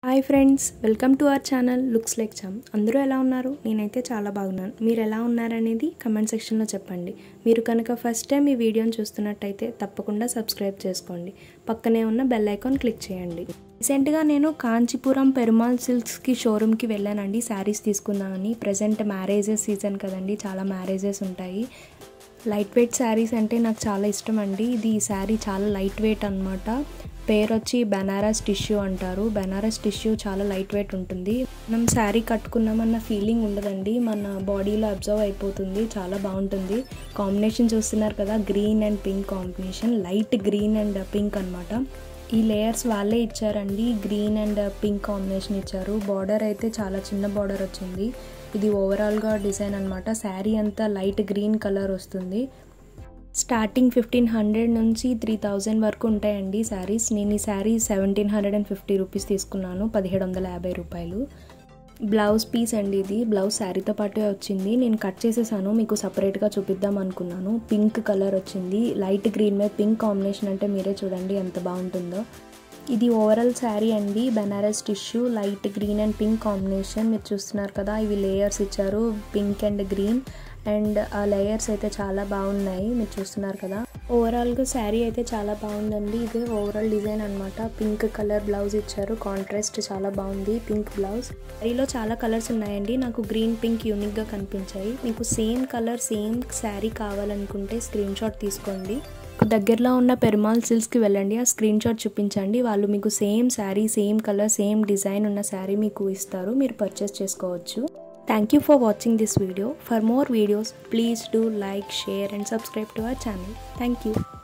hi friends welcome to our channel looks like charm అందరూ ఎలా ఉన్నారు నేనైతే చాలా బాగున్నాను మీరు ఎలా ఉన్నారనేది కమెంట్ సెక్షన్లో చెప్పండి మీరు కనుక ఫస్ట్ టైం ఈ వీడియోని చూస్తున్నట్టయితే తప్పకుండా సబ్స్క్రైబ్ చేసుకోండి పక్కనే ఉన్న బెల్ ఐకాన్ క్లిక్ చేయండి రీసెంట్గా నేను కాంచీపురం పెరుమాల్ సిల్క్స్కి షోరూమ్కి వెళ్ళానండి శారీస్ తీసుకుందామని ప్రజెంట్ మ్యారేజెస్ సీజన్ కదండి చాలా మ్యారేజెస్ ఉంటాయి లైట్ వెయిట్ శారీస్ అంటే నాకు చాలా ఇష్టం అండి ఇది ఈ శారీ చాలా లైట్ వెయిట్ అనమాట పేరు వచ్చి బెనారస్ టిష్యూ అంటారు బెనారస్ టిష్యూ చాలా లైట్ వెయిట్ ఉంటుంది మనం శారీ కట్టుకున్నామన్న ఫీలింగ్ ఉండదండి మన బాడీలో అబ్జర్వ్ అయిపోతుంది చాలా బాగుంటుంది కాంబినేషన్ చూస్తున్నారు కదా green and pink combination light green and pink అనమాట ఈ లేయర్స్ వాళ్ళే ఇచ్చారండి గ్రీన్ అండ్ పింక్ కాంబినేషన్ ఇచ్చారు బార్డర్ అయితే చాలా చిన్న బార్డర్ వచ్చింది ఇది ఓవరాల్గా డిజైన్ అనమాట శారీ అంతా లైట్ గ్రీన్ కలర్ వస్తుంది స్టార్టింగ్ ఫిఫ్టీన్ హండ్రెడ్ నుంచి త్రీ థౌజండ్ వరకు ఉంటాయండి శారీస్ నేను ఈ sari seventeen hundred and fifty rupees తీసుకున్నాను పదిహేడు వందల యాభై రూపాయలు బ్లౌజ్ పీస్ అండి ఇది బ్లౌజ్ శారీతో పాటే వచ్చింది నేను కట్ చేసేసాను మీకు సపరేట్గా చూపిద్దాం అనుకున్నాను పింక్ కలర్ వచ్చింది లైట్ గ్రీన్ మీద పింక్ కాంబినేషన్ అంటే మీరే చూడండి ఎంత బాగుంటుందో ఇది ఓవరాల్ శారీ అండి Banaras tissue light green and pink combination మీరు చూస్తున్నారు కదా ఇవి లేయర్స్ ఇచ్చారు పింక్ అండ్ గ్రీన్ అండ్ ఆ లేయర్స్ అయితే చాలా బాగున్నాయి మీరు చూస్తున్నారు కదా ఓవరాల్గా శారీ అయితే చాలా బాగుందండి ఇది ఓవరాల్ డిజైన్ అనమాట పింక్ కలర్ బ్లౌజ్ ఇచ్చారు కాంట్రాస్ట్ చాలా బాగుంది పింక్ బ్లౌజ్ శారీలో చాలా కలర్స్ ఉన్నాయండి నాకు గ్రీన్ పింక్ యూనిక్గా కనిపించాయి మీకు సేమ్ కలర్ సేమ్ శారీ కావాలనుకుంటే స్క్రీన్ షాట్ తీసుకోండి దగ్గరలో ఉన్న పెరుమాల్ సిల్క్స్కి వెళ్ళండి ఆ స్క్రీన్ షాట్ చూపించండి వాళ్ళు మీకు same sari same colour same design ఉన్న శారీ మీకు ఇస్తారు మీరు పర్చేస్ చేసుకోవచ్చు thank you for watching this video for more videos please do like share and subscribe to our channel thank you